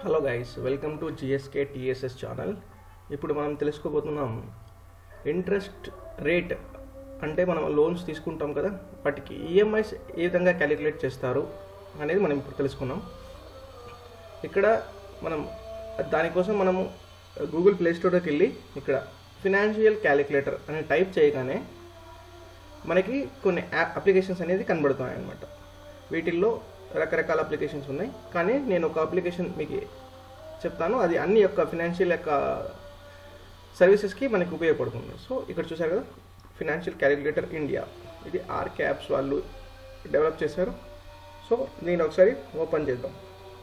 hello guys welcome to GSK TSS channel ఇప్పుడు మనం తెలుసుకోబోతున్నాం ఇంట్రెస్ట్ రేట్ అంటే మనం లోన్స్ తీసుకుంటాం కదా వాటికి ఈఎంఐస్ ఏ విధంగా క్యాలిక్యులేట్ చేస్తారు అనేది మనం ఇప్పుడు తెలుసుకున్నాం ఇక్కడ మనం దానికోసం మనము గూగుల్ ప్లే స్టోర్కి వెళ్ళి ఇక్కడ ఫినాన్షియల్ క్యాలిక్యులేటర్ అని టైప్ చేయగానే మనకి కొన్ని యాప్ అప్లికేషన్స్ అనేది కనబడుతున్నాయి అన్నమాట వీటిల్లో రకరకాల అప్లికేషన్స్ ఉన్నాయి కానీ నేను ఒక అప్లికేషన్ మీకు చెప్తాను అది అన్ని యొక్క ఫినాన్షియల్ యొక్క సర్వీసెస్కి మనకి ఉపయోగపడుతుంది సో ఇక్కడ చూసారు కదా ఫినాన్షియల్ క్యాలిక్యులేటర్ ఇండియా ఇది ఆర్ క్యాప్స్ వాళ్ళు డెవలప్ చేశారు సో దీన్ని ఒకసారి ఓపెన్ చేద్దాం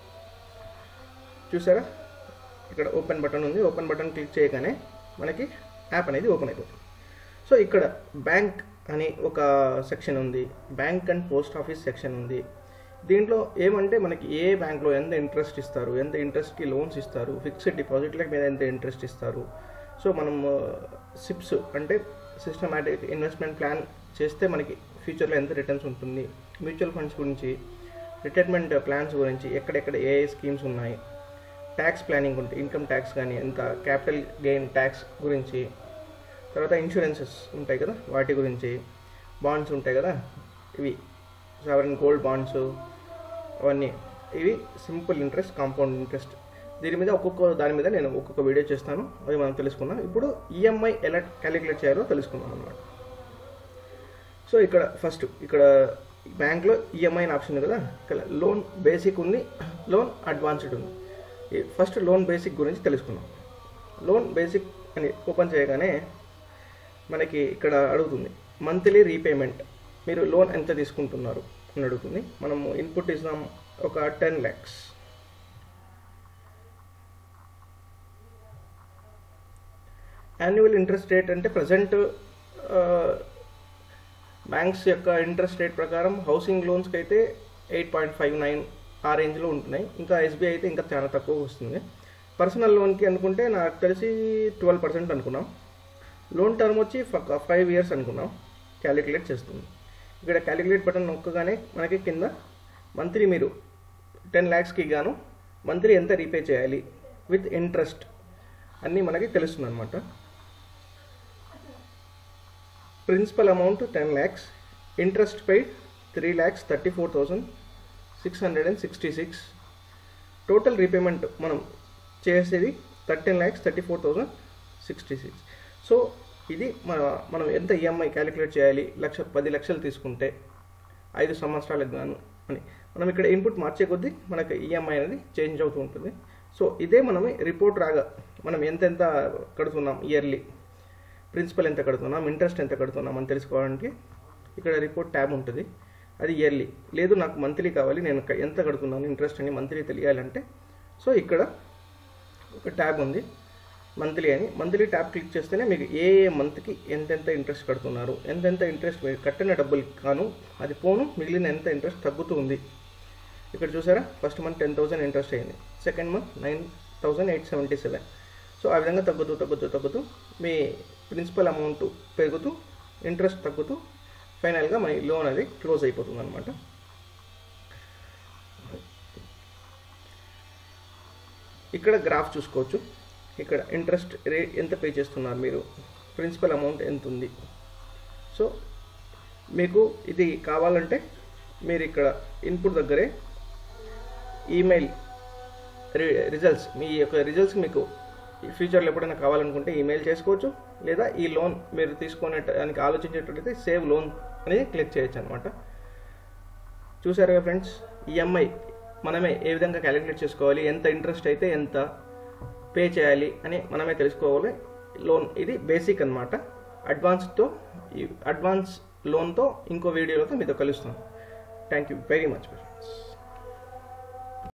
చూసారా ఇక్కడ ఓపెన్ బటన్ ఉంది ఓపెన్ బటన్ క్లిక్ చేయగానే మనకి యాప్ అనేది ఓపెన్ అయిపోతుంది సో ఇక్కడ బ్యాంక్ అని ఒక సెక్షన్ ఉంది bank and post office section ఉంది దీంట్లో ఏమంటే మనకి ఏ బ్యాంక్లో ఎంత ఇంట్రెస్ట్ ఇస్తారు ఎంత ఇంట్రెస్ట్కి లోన్స్ ఇస్తారు ఫిక్స్డ్ డిపాజిట్ల మీద ఎంత ఇంట్రెస్ట్ ఇస్తారు సో మనం సిప్స్ అంటే సిస్టమాటిక్ ఇన్వెస్ట్మెంట్ ప్లాన్ చేస్తే మనకి ఫ్యూచర్లో ఎంత రిటర్న్స్ ఉంటుంది మ్యూచువల్ ఫండ్స్ గురించి రిటైర్మెంట్ ప్లాన్స్ గురించి ఎక్కడెక్కడ ఏ ఏ స్కీమ్స్ ఉన్నాయి ట్యాక్స్ ప్లానింగ్ ఉంటుంది ఇన్కమ్ ట్యాక్స్ కానీ ఎంత క్యాపిటల్ గెయిన్ ట్యాక్స్ గురించి తర్వాత ఇన్సూరెన్సెస్ ఉంటాయి కదా వాటి గురించి బాండ్స్ ఉంటాయి కదా ఇవి సావరన్ గోల్డ్ బాండ్స్ అవన్నీ ఇవి సింపుల్ ఇంట్రెస్ట్ కాంపౌండ్ ఇంట్రెస్ట్ దీని మీద ఒక్కొక్క దాని మీద నేను ఒక్కొక్క వీడియో చేస్తాను అది మనం తెలుసుకుందాం ఇప్పుడు ఈఎంఐ ఎలా క్యాలిక్యులేట్ చేయాలో తెలుసుకుందాం అనమాట సో ఇక్కడ ఫస్ట్ ఇక్కడ బ్యాంక్లో ఈఎంఐ అని ఆప్షన్ ఉంది కదా ఇక్కడ లోన్ బేసిక్ ఉంది లోన్ అడ్వాన్స్డ్ ఉంది ఫస్ట్ లోన్ బేసిక్ గురించి తెలుసుకుందాం లోన్ బేసిక్ అని ఓపెన్ చేయగానే మనకి ఇక్కడ అడుగుతుంది మంత్లీ రీపేమెంట్ మీరు లోన్ ఎంత తీసుకుంటున్నారు అని అడుగుతుంది మనము ఇన్పుట్ ఇస్తాం ఒక ten lakhs annual interest rate అంటే ప్రజెంట్ బ్యాంక్స్ యొక్క ఇంట్రెస్ట్ రేట్ ప్రకారం హౌసింగ్ లోన్స్కి అయితే ఎయిట్ పాయింట్ ఫైవ్ నైన్ ఆ రేంజ్లో ఉంటున్నాయి ఇంకా ఎస్బీఐ అయితే ఇంకా చాలా తక్కువ వస్తుంది పర్సనల్ లోన్కి అనుకుంటే నాకు తెలిసి ట్వెల్వ్ పర్సెంట్ అనుకున్నాం లోన్ టర్మ్ వచ్చి ఫైవ్ ఇయర్స్ అనుకున్నాం క్యాలిక్యులేట్ చేస్తుంది ఇక్కడ క్యాలిక్యులేట్ బటన్ నొక్కగానే మనకి కింద మంత్లీ మీరు టెన్ ల్యాక్స్కి గాను మంత్లీ ఎంత రీపే చేయాలి విత్ ఇంట్రెస్ట్ అన్నీ మనకి తెలుస్తుంది అనమాట principal amount ten lakhs interest పై three lakhs thirty four thousand six hundred and sixty six total repayment మనం చేసేది thirteen lakhs thirty four thousand sixty six so ఇది మన మనం ఎంత ఈఎంఐ క్యాలిక్యులేట్ చేయాలి లక్ష పది లక్షలు తీసుకుంటే ఐదు సంవత్సరాలకు గాను అని మనం ఇక్కడ ఇన్పుట్ మార్చే కొద్దీ మనకు ఈఎంఐ అనేది చేంజ్ అవుతూ ఉంటుంది సో ఇదే మనమే రిపోర్ట్ రాగా మనం ఎంతెంత కడుతున్నాం ఇయర్లీ ప్రిన్సిపల్ ఎంత కడుతున్నాం ఇంట్రెస్ట్ ఎంత కడుతున్నాం అని తెలుసుకోవడానికి ఇక్కడ రిపోర్ట్ ట్యాబ్ ఉంటుంది అది ఇయర్లీ లేదు నాకు మంత్లీ కావాలి నేను ఎంత కడుతున్నాను ఇంట్రెస్ట్ అని మంత్లీ తెలియాలంటే సో ఇక్కడ ఒక ట్యాబ్ ఉంది మంత్లీ అని మంత్లీ ట్యాబ్ క్లిక్ చేస్తేనే మీకు ఏ ఏ మంత్కి ఎంతెంత ఇంట్రెస్ట్ కడుతున్నారు ఎంతెంత ఇంట్రెస్ట్ మీరు కట్టిన డబ్బులు కాను అది పోను మిగిలిన ఎంత ఇంట్రెస్ట్ తగ్గుతూ ఉంది ఇక్కడ చూసారా first month ten thousand interest అయింది second month nine thousand eight seventy seven so ఆ విధంగా తగ్గుతూ తగ్గుతూ తగ్గుతూ మీ ప్రిన్సిపల్ అమౌంట్ పెరుగుతూ ఇంట్రెస్ట్ తగ్గుతూ ఫైనల్గా మన లోన్ అది క్లోజ్ అయిపోతుంది అనమాట ఇక్కడ గ్రాఫ్ చూసుకోవచ్చు ఇక్కడ ఇంట్రెస్ట్ రేట్ ఎంత పే చేస్తున్నారు మీరు ప్రిన్సిపల్ అమౌంట్ ఎంత ఉంది సో మీకు ఇది కావాలంటే మీరు ఇక్కడ ఇన్పుట్ దగ్గరే ఈమెయిల్ రిజల్ట్స్ మీ యొక్క రిజల్ట్స్ మీకు ఫ్యూచర్లో ఎప్పుడైనా కావాలనుకుంటే ఈమెయిల్ చేసుకోవచ్చు లేదా ఈ లోన్ మీరు తీసుకునేటానికి ఆలోచించేటట్టయితే సేవ్ లోన్ అనేది క్లిక్ చేయొచ్చు అనమాట చూసారుగా ఫ్రెండ్స్ ఈఎంఐ మనమే ఏ విధంగా క్యాలిక్యులేట్ చేసుకోవాలి ఎంత ఇంట్రెస్ట్ అయితే ఎంత పే చేయాలి అని మనమే తెలుసుకోవాలి లోన్ ఇది బేసిక్ అనమాట అడ్వాన్స్తో అడ్వాన్స్ లోన్తో ఇంకో వీడియోలతో మీతో కలుస్తాను thank you very much friends